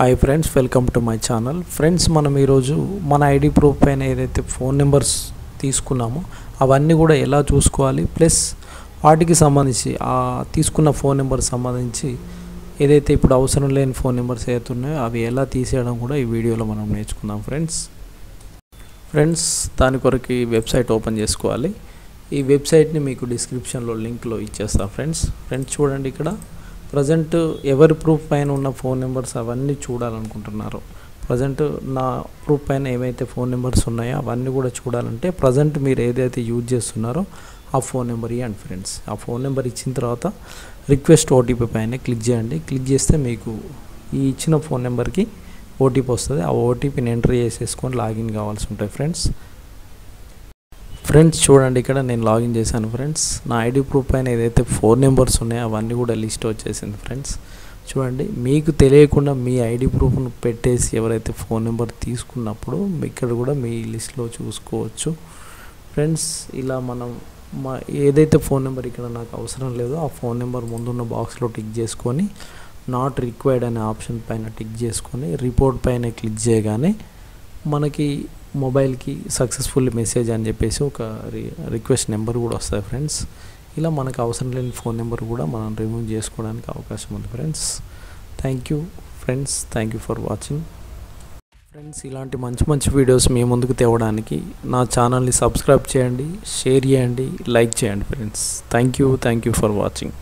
hi friends welcome to my channel friends మనం ఈరోజు మన ఐడి ప్రూఫ్ పైన ఏదైతే ఫోన్ నెంబర్స్ తీసుకున్నామో అవన్నీ కూడా ఎలా చూసుకోవాలి ప్లస్ వాటికి సంబంధించి ఆ తీసుకున్న ఫోన్ నెంబర్ సంబంధించి ఏదైతే ఇప్పుడు అవసరం లేని ఫోన్ నెంబర్స్ ఏదైతే ఉన్నాయో అవి ఎలా తీసేయడం కూడా ఈ వీడియోలో మనం నేర్చుకుందాం ఫ్రెండ్స్ ఫ్రెండ్స్ దాని కొరకు ఈ వెబ్సైట్ ఓపెన్ చేసుకోవాలి ఈ వెబ్సైట్ని మీకు డిస్క్రిప్షన్లో లింక్లో ఇచ్చేస్తాను ఫ్రెండ్స్ ఫ్రెండ్స్ చూడండి ఇక్కడ ప్రజెంట్ ఎవరి ప్రూఫ్ పైన ఉన్న ఫోన్ నెంబర్స్ అవన్నీ చూడాలనుకుంటున్నారు ప్రజెంట్ నా ప్రూఫ్ పైన ఏవైతే ఫోన్ నెంబర్స్ ఉన్నాయో అవన్నీ కూడా చూడాలంటే ప్రజెంట్ మీరు ఏదైతే యూజ్ చేస్తున్నారో ఆ ఫోన్ నెంబర్ ఇవ్వండి ఫ్రెండ్స్ ఆ ఫోన్ నెంబర్ ఇచ్చిన తర్వాత రిక్వెస్ట్ ఓటీపీ పైన క్లిక్ చేయండి క్లిక్ చేస్తే మీకు ఈ ఇచ్చిన ఫోన్ నెంబర్కి ఓటీపీ వస్తుంది ఆ ఓటీపీని ఎంటర్ చేసేసుకొని లాగిన్ కావాల్సి ఉంటాయి ఫ్రెండ్స్ ఫ్రెండ్స్ చూడండి ఇక్కడ నేను లాగిన్ చేశాను ఫ్రెండ్స్ నా ఐడి ప్రూఫ్ పైన ఏదైతే ఫోన్ నెంబర్స్ ఉన్నాయో అవన్నీ కూడా లిస్ట్ వచ్చేసింది ఫ్రెండ్స్ చూడండి మీకు తెలియకుండా మీ ఐడి ప్రూఫ్ను పెట్టేసి ఎవరైతే ఫోన్ నెంబర్ తీసుకున్నప్పుడు ఇక్కడ కూడా మీ లిస్ట్లో చూసుకోవచ్చు ఫ్రెండ్స్ ఇలా మనం మా ఏదైతే ఫోన్ నెంబర్ ఇక్కడ నాకు అవసరం లేదో ఆ ఫోన్ నెంబర్ ముందున్న బాక్స్లో టిక్ చేసుకొని నాట్ రిక్వైర్డ్ అనే ఆప్షన్ పైన టిక్ చేసుకొని రిపోర్ట్ పైన క్లిక్ చేయగానే మనకి మొబైల్కి సక్సెస్ఫుల్ మెసేజ్ అని చెప్పేసి ఒక రిక్వెస్ట్ నెంబర్ కూడా వస్తుంది ఫ్రెండ్స్ ఇలా మనకు అవసరం లేని ఫోన్ నెంబర్ కూడా మనం రిమూవ్ చేసుకోవడానికి అవకాశం ఉంది friends thank you friends thank you for watching friends ఇలాంటి మంచి మంచి వీడియోస్ మీ ముందుకు తేవడానికి నా ఛానల్ని సబ్స్క్రైబ్ చేయండి షేర్ చేయండి లైక్ చేయండి friends thank you thank you for watching